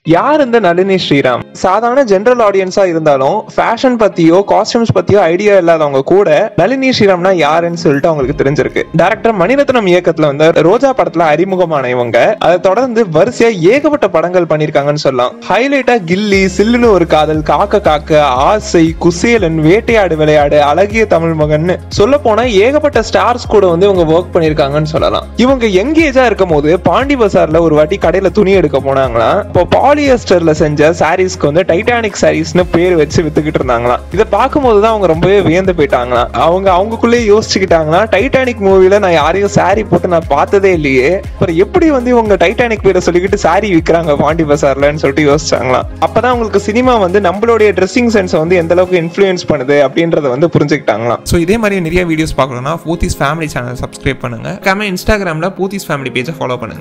யார் இந்த நளினி ஸ்ரீராம் சாதாரண ஜெனரல் ஆடியன்ஸா இருந்தாலும் ஃபேஷன் பத்தியோ காஸ்டியூம்ஸ் பத்தியோ ஐடியா இல்லாதவங்க கூட நளினி ஸ்ரீராம்னா யாருன்னு சொல்லிட்டு அவங்களுக்கு தெரிஞ்சிருக்கு டேரக்டர் மணிரத்னம் இயக்கத்துல வந்து ரோஜா படத்துல அறிமுகமான இவங்க அதை தொடர்ந்து வரிசையா ஏகப்பட்ட படங்கள் பண்ணிருக்காங்கன்னு சொல்லலாம் ஹைலைட்டா கில்லி சில்லுன்னு ஒரு காதல் காக்க காக்க ஆசை குசேலன் வேட்டையாடு விளையாடு அழகிய தமிழ் மகன் சொல்ல போனா ஏகப்பட்ட ஸ்டார்ஸ் கூட வந்து இவங்க ஒர்க் பண்ணிருக்காங்கன்னு சொல்லலாம் இவங்க யங் ஏஜா இருக்கும் போது பாண்டி பசார்ல ஒரு வாட்டி கடையில துணி எடுக்க போனாங்களாம் இப்போ பாலியஸ்டர்ல செஞ்ச சாரீஸ்க்கு வந்து டைட்டானிக் சாரீஸ்னு பேர் வச்சு வித்துக்கிட்டு இருந்தாங்களாம் இதை பார்க்கும்போது தான் அவங்க ரொம்பவே வியந்து போயிட்டாங்களாம் அவங்க அவங்களுக்குள்ளேயே யோசிச்சுக்கிட்டாங்களா டைட்டானிக் மூவில நான் யாரையும் சாரி போட்டு நான் பார்த்ததே இல்லையே அப்புறம் எப்படி வந்து இவங்க டைட்டானிக் பேரை சொல்லிக்கிட்டு சாரி விற்கிறாங்க பாண்டி பசார்லன்னு சொல்லிட்டு யோசிச்சாங்களாம் அப்பதான் அவங்களுக்கு சினிமா வந்து நம்மளுடைய ட்ரெஸ்ஸிங் சென்ஸை வந்து எந்த அளவுக்கு இன்ஃப்ளூயன்ஸ் பண்ணுது அப்படின்றத வந்து புரிஞ்சுக்கிட்டாங்களாம் ஸோ இதே மாதிரி நிறைய வீடியோஸ் பார்க்கணும்னா பூத்திஸ் ஃபேமிலி சேனல் சப்ஸ்கிரைப் பண்ணுங்க கமெண்ட் இன்ஸ்டாகிராமில் பூத்திஸ் ஃபேமிலி பேஜை ஃபாலோ பண்ணுங்க